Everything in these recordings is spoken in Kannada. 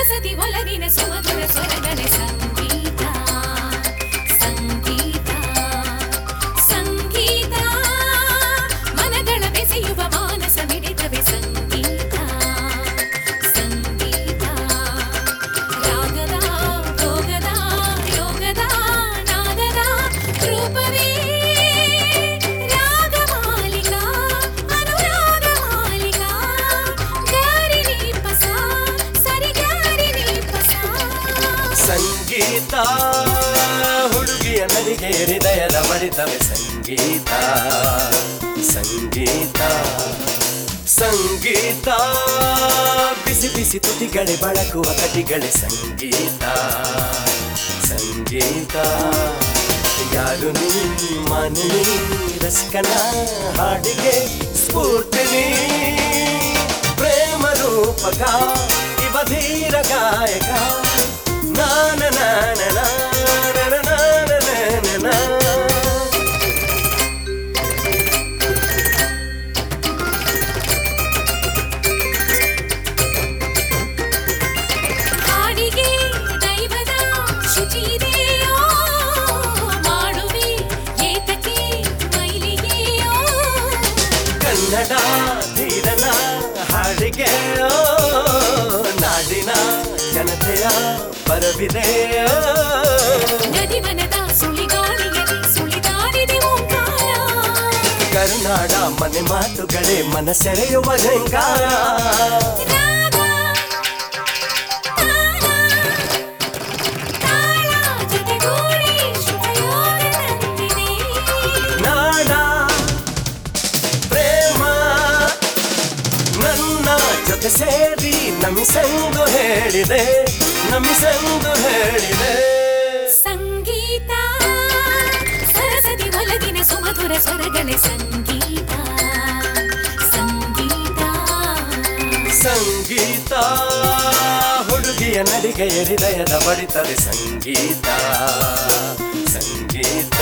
ಸರಸತಿ ಒಲವಿನ ಸುಮಧುರ ಸ್ವರಗಳ ಸಂಗೀತ ಸಂಗೀತ ಸಂಗೀತ ಮನಗಳ ಬೆಸೆಯುವ ಮಾನಸ ಮಿಡಿತವೆ ಸಂಗೀತ ಸಂಗೀತ ರಾಗದ ಭೋಗದ ಯೋಗದ ನಾದದ ರೂಪವೇ ರಾಗಮಾಲಿಕಾ ಅನುರಾಗ ಮಾಲಿಕಾ ಗಾರಿನಿ ಪಸ ಸರಿ ಗಾರಿನಿ ಪಸ ಸಂಗೀತ ಹುಡುಗಿಯ ನನಗೆ ಹೃದಯದ ಬಡಿತವೆ ಸಂಗೀತ ಸಂಗೀತ ಸಂಗೀತ ಬಿಸಿ ಬಿಸಿ ತುಟಿಗಳೆ ಬಳಕುವ ಕಟಿಗಳೆ ಸಂಗೀತ ಸಂಗೀತ ಯಾರು ನೀ ಮನನಿ ರಸ್ಕನ ಹಾಡಿಗೆ ಸ್ಫೂರ್ತಿನಿ ಪ್ರೇಮ ರೂಪಕ ಇವ ಧೀರ ಗಾಯಕ ನಾನ ನಾನ ನಾನ ನಾನ ನಾನ ಹಾಡಿಗೆ ದೈವದ ಶುಚಿದೆಯೋ ಮಾಡುವೆ ಏತಕ್ಕೆ ಮೈಲಿಗೆಯೋ ಕನ್ನಡ ಧೀರನ ಹಾಡಿಗೆ ಓ, ನಾಡಿನ ಜನತೆಯ ಬರವಿದೆ ಓ. ನದಿವನದ ಸುಳಿಗಾಳಿಯಲ್ಲಿ ಸುಳಿದಾಡಿದೆ ಓಂಕಾರ ಕರುನಾಡ ಮನೆ ಮಾತುಗಳೇ ಮನ ಸೆಳೆಯುವ ಝಂಕಾರ ರಾಗ ತಾಳ ತಾಳ ಜೊತೆಗೂಡಿ ಶುಭಯೋಗ ತಂದಿದೆ ನಾಡ ಪ್ರೇಮ ನನ್ನ ಜೊತೆ ಸೇರಿ ನಮಿಸೆಂದು ಹೇಳಿದೆ ನಮಿಸೆಂದು ಹೇಳಿದೆ ಸಂಗೀತ ಸರಸತಿ ಒಲಗಿನ ಸುಮಧುರ ಸ್ವರಗಳ ಸಂಗೀತ ಸಂಗೀತ ಸಂಗೀತ ಹುಡುಗಿಯ ನಡಿಗೆಯ ಹೃದಯದ ಬಡಿತದೆ ಸಂಗೀತ ಸಂಗೀತ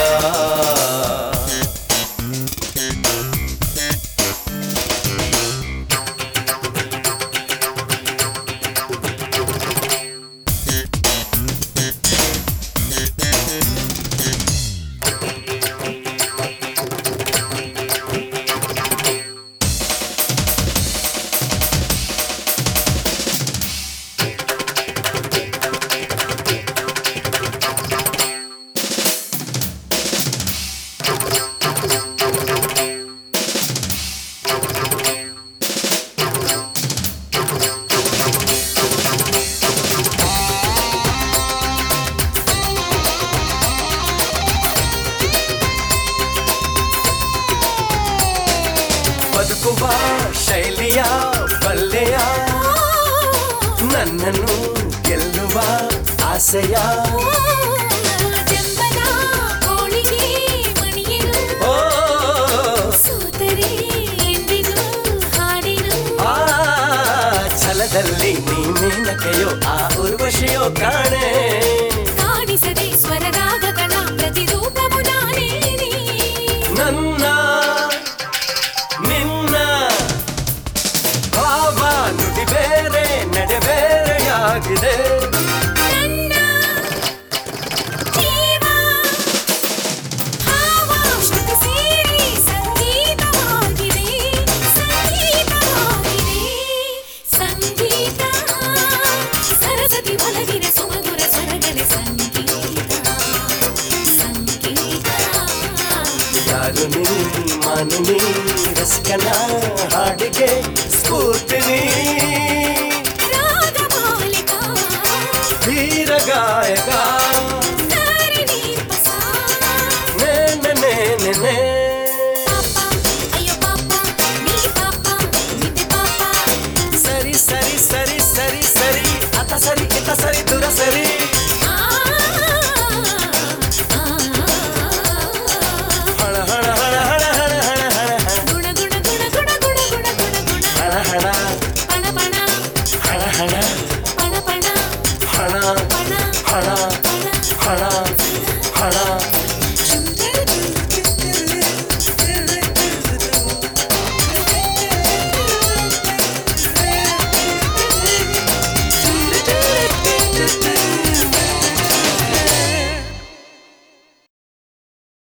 ಬದುಕುವ ಶೈಲಿಯ ಬಲ್ಲೆಯ ನನ್ನನ್ನು ಗೆಲ್ಲುವ ಆಸೆಯ ಜಂಬದ ಕೋಳಿಗೆ ಮಣಿಯನು ಓ ಸೋತರೆ ಎಂದಿಗೂ ಹಾಡಿನು ಆ ಛಲದಲ್ಲಿ ನೀನೇನಕೆಯೋ ಆ ಉರ್ವಶಿಯೋ ಕಾಣೆ ಕಾಣಿಸದೆ ಸ್ವರ ರಾಗಗಳ ಪ್ರತಿರೂಪವು ನಾನೇನೆ ನನ್ನ ನಿನ್ನ ಭಾವ ನುಡಿ ಬೇರೆ ನಡೆ ಬೇರೆಯಾಗಿದೆ ನನ್ನ ಜೀವ ಭಾವ ಶ್ರುತಿ ಸೇರಿ ಸಂಗೀತವಾಗಿದೆ ಸಂಗೀತವಾಗಿದೆ ಸಂಗೀತ ಸರಸ್ವತಿ ಒಲಗಿನ ಸುಮಧುರ ಸ್ವರಗಳ ಸಂಗೀತ ಸಂಗೀತ ಯಾರು ನೀ ಮಾನನಿ ರಸ್ಕನ ಹಾಡಿಗೆ ಸ್ಫೂರ್ತಿನಿ ರಾಗಮಾಲಿಕಾ ಧೀರ ಗಾಯಕ ಧಾರಿಣಿ ಪಸ ನೇ ನೇ ನೇ ನೇ ನೇ. ಪಾಪ ಅಯ್ಯೋ ಪಾಪ ನೀ ಪಾಪ ನಿದ್ದೆ ಪಾಪ ಸರಿ ಸರಿ ಸರಿ ಸರಿ ಸರಿ ಅತ ಸರಿ ಇತ ಸರಿ ದುರ ಸರಿ ಆ ಹಣ ಹಣ ಹಣ ಹಣ ಹಣ ಹಣ ಹಣ ಹಣ ಗುಣ ಗುಣ ಗುಣ ಗುಣ ಗುಣ ಗುಣ ಗುಣ ಗುಣ ಹಣ ಹಣ ಪಣ ಪಣ ಹಣ ಹಣ ಪಣ ಪಣ ಹಣ ಪಣ ಹಣ